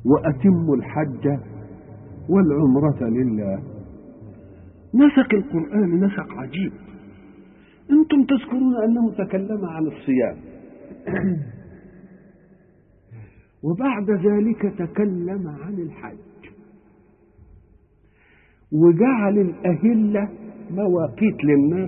وأتموا الحج والعمرة لله نسق القرآن نسق عجيب أنتم تذكرون أنه تكلم عن الصيام وبعد ذلك تكلم عن الحج وجعل الأهلة مواقيت للناس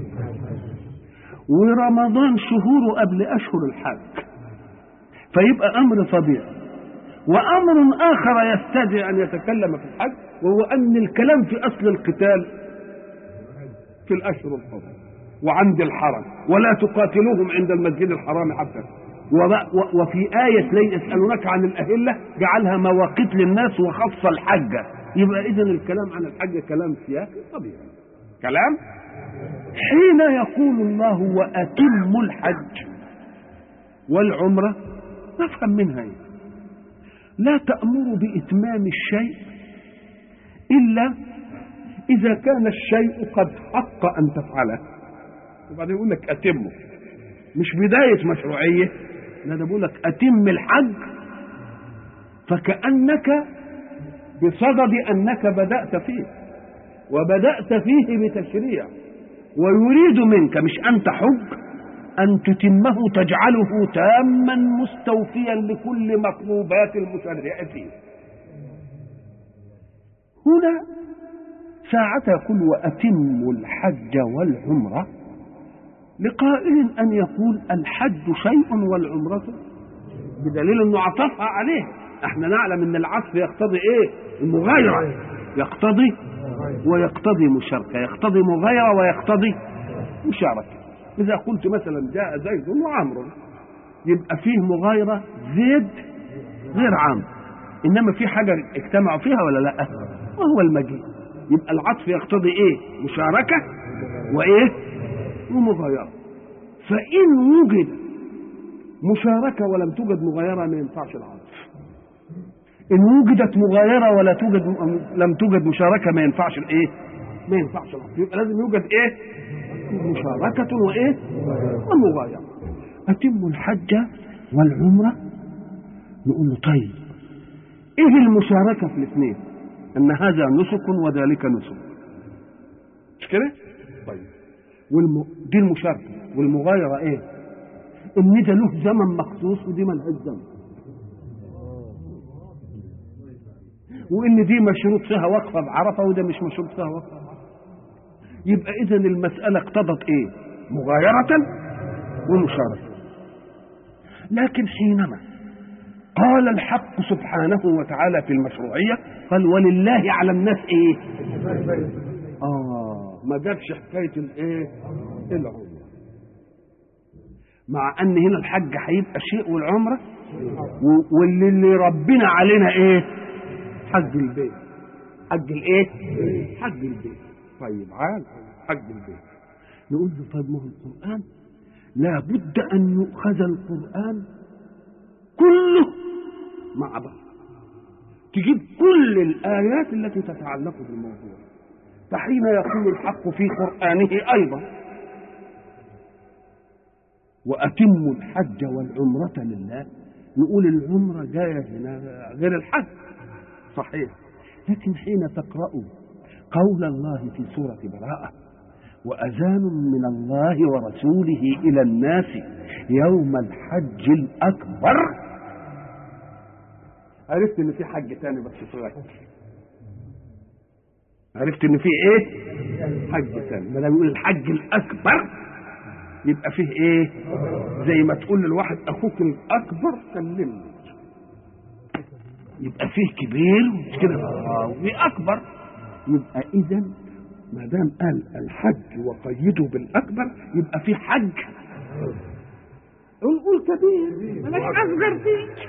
ورمضان شهوره قبل أشهر الحج فيبقى أمر طبيعي وأمر آخر يستدعي أن يتكلم في الحج وهو أن الكلام في أصل القتال في الأشهر الحرم وعند الحرم ولا تقاتلوهم عند المسجد الحرام حتى وفي آية لا يسألونك عن الأهلة جعلها مواقيت للناس وخص الحج يبقى إذا الكلام عن الحج كلام سياسي طبيعي كلام حين يقول الله وأتموا الحج والعمرة نفهم منها إيه لا تأمر بإتمام الشيء إلا إذا كان الشيء قد حق أن تفعله وبعدين يقول لك أتمه مش بداية مشروعية لا ده بيقول لك أتم الحج فكأنك بصدد أنك بدأت فيه وبدأت فيه بتشريع ويريد منك مش أن تحج أن تتمه تجعله تاما مستوفيا لكل مطلوبات المشرع فيه هنا ساعة يقول وأتموا الحج والعمرة لقائل أن يقول الحج شيء والعمرة بدليل أنه عطفها عليه احنا نعلم أن العطف يقتضي إيه المغايرة يقتضي ويقتضي مشاركة يقتضي مغايرة ويقتضي مشاركة إذا قلت مثلا جاء زيد وعمر يبقى فيه مغايرة زيد غير عمرو إنما في حاجة اجتمعوا فيها ولا لا وهو المجيء يبقى العطف يقتضي إيه مشاركة وإيه ومغايرة فإن وجد مشاركة ولم توجد مغايرة ما ينفعش العطف إن وجدت مغايرة ولا توجد لم توجد مشاركة ما ينفعش الإيه ما ينفعش العطف يبقى لازم يوجد إيه مشاركة وإيه ومغايرة أتم الحج والعمرة نقول له طيب إيه المشاركة في الاثنين أن هذا نسك وذلك نسك مش كده طيب والم... دي المشاركة والمغايرة إيه إن ده له زمن مخصوص ودي ملهاش زمن وإن دي مشروط فيها وقفة بعرفة وده مش مشروط فيها وقفة يبقى اذا المساله اقتضت ايه مغايره ومشاركه لكن حينما قال الحق سبحانه وتعالى في المشروعيه قال ولله على الناس ايه اه ما جابش حكايه الايه العمره مع ان هنا الحج هيبقى شيء والعمره واللي اللي ربنا علينا ايه حج البيت حج الايه حج البيت طيب عال حج البيت نقول له طيب ما هو القرآن لا بد أن يؤخذ القرآن كله مع بعض تجيب كل الآيات التي تتعلق بالموضوع فحين يقول الحق في قرآنه أيضا وأتموا الحج والعمرة لله نقول العمرة جاية هنا غير الحج صحيح لكن حين تقرأوا قول الله في سورة براءة وأذان من الله ورسوله إلى الناس يوم الحج الأكبر عرفت إن في حج تاني بس صغير عرفت إن في إيه؟ حج تاني ما دام يقول الحج الأكبر يبقى فيه إيه؟ زي ما تقول للواحد أخوك الأكبر كلمني يبقى فيه كبير مش كده وفي أكبر يبقى اذا ما دام قال الحج وقيده بالاكبر يبقى في حج نقول كبير ملاش اصغر دي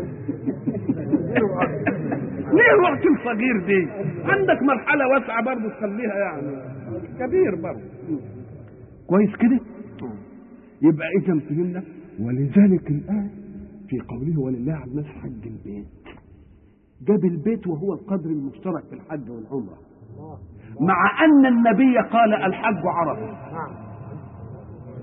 ليه وقت الصغير دي عندك مرحله واسعه برضه تخليها يعني كبير برضه كويس كده يبقى اذا فهمنا ولذلك الان في قوله ولله على الناس حج البيت جاب البيت وهو القدر المشترك في الحج والعمرة مع أن النبي قال الحج عرفة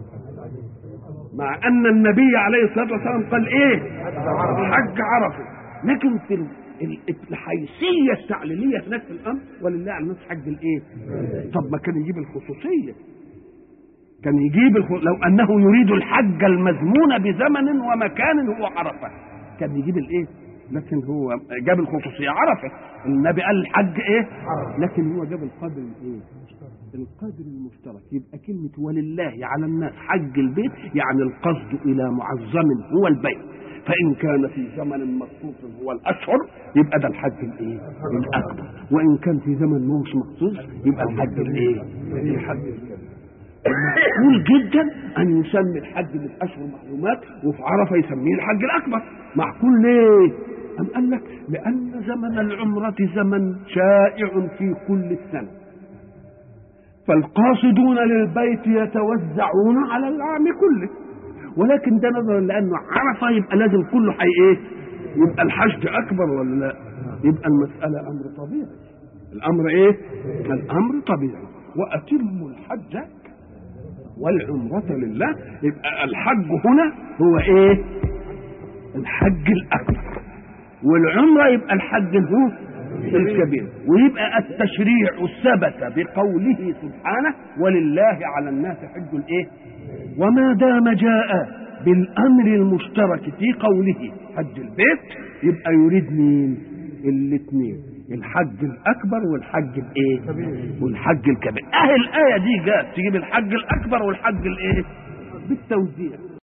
مع أن النبي عليه الصلاة والسلام قال إيه حج عرفة لكن في ال- ال- الحيثيه التعليليه هناك في الامر ولله على الناس حج الايه؟ طب ما كان يجيب الخصوصيه كان يجيب الخ... لو انه يريد الحج المذمون بزمن ومكان هو عرفه كان يجيب الايه؟ لكن هو جاب الخصوصيه عرفه النبي قال الحج ايه؟ لكن هو جاب القدر الايه؟ القدر المشترك يبقى كلمة ولله على الناس حج البيت يعني القصد إلى معظم هو البيت فإن كان في زمن مخصوص هو الأشهر يبقى ده الحج الإيه؟ الأكبر وإن كان في زمن مش مخصوص يبقى الحج الإيه؟ الحج الكبير معقول جدا ان يسمي الحج بالاشهر معلومات وفي عرفه يسميه الحج الاكبر معقول ليه ام قال لك لان زمن العمره زمن شائع في كل السنه فالقاصدون للبيت يتوزعون على العام كله ولكن ده نظرا لانه عرفه يبقى لازم كله حي ايه يبقى الحشد اكبر ولا لا يبقى المساله امر طبيعي الامر ايه الامر طبيعي واتموا الحج والعمرة لله يبقى الحج هنا هو ايه الحج الاكبر والعمرة يبقى الحج هو الكبير ويبقى التشريع ثبت بقوله سبحانه ولله على الناس حج الايه وما دام جاء بالامر المشترك في قوله حج البيت يبقى يريد مين الاثنين الحج الاكبر والحج الايه والحج الكبير اهي الايه دي جاءت تجيب الحج الاكبر والحج الايه بالتوزيع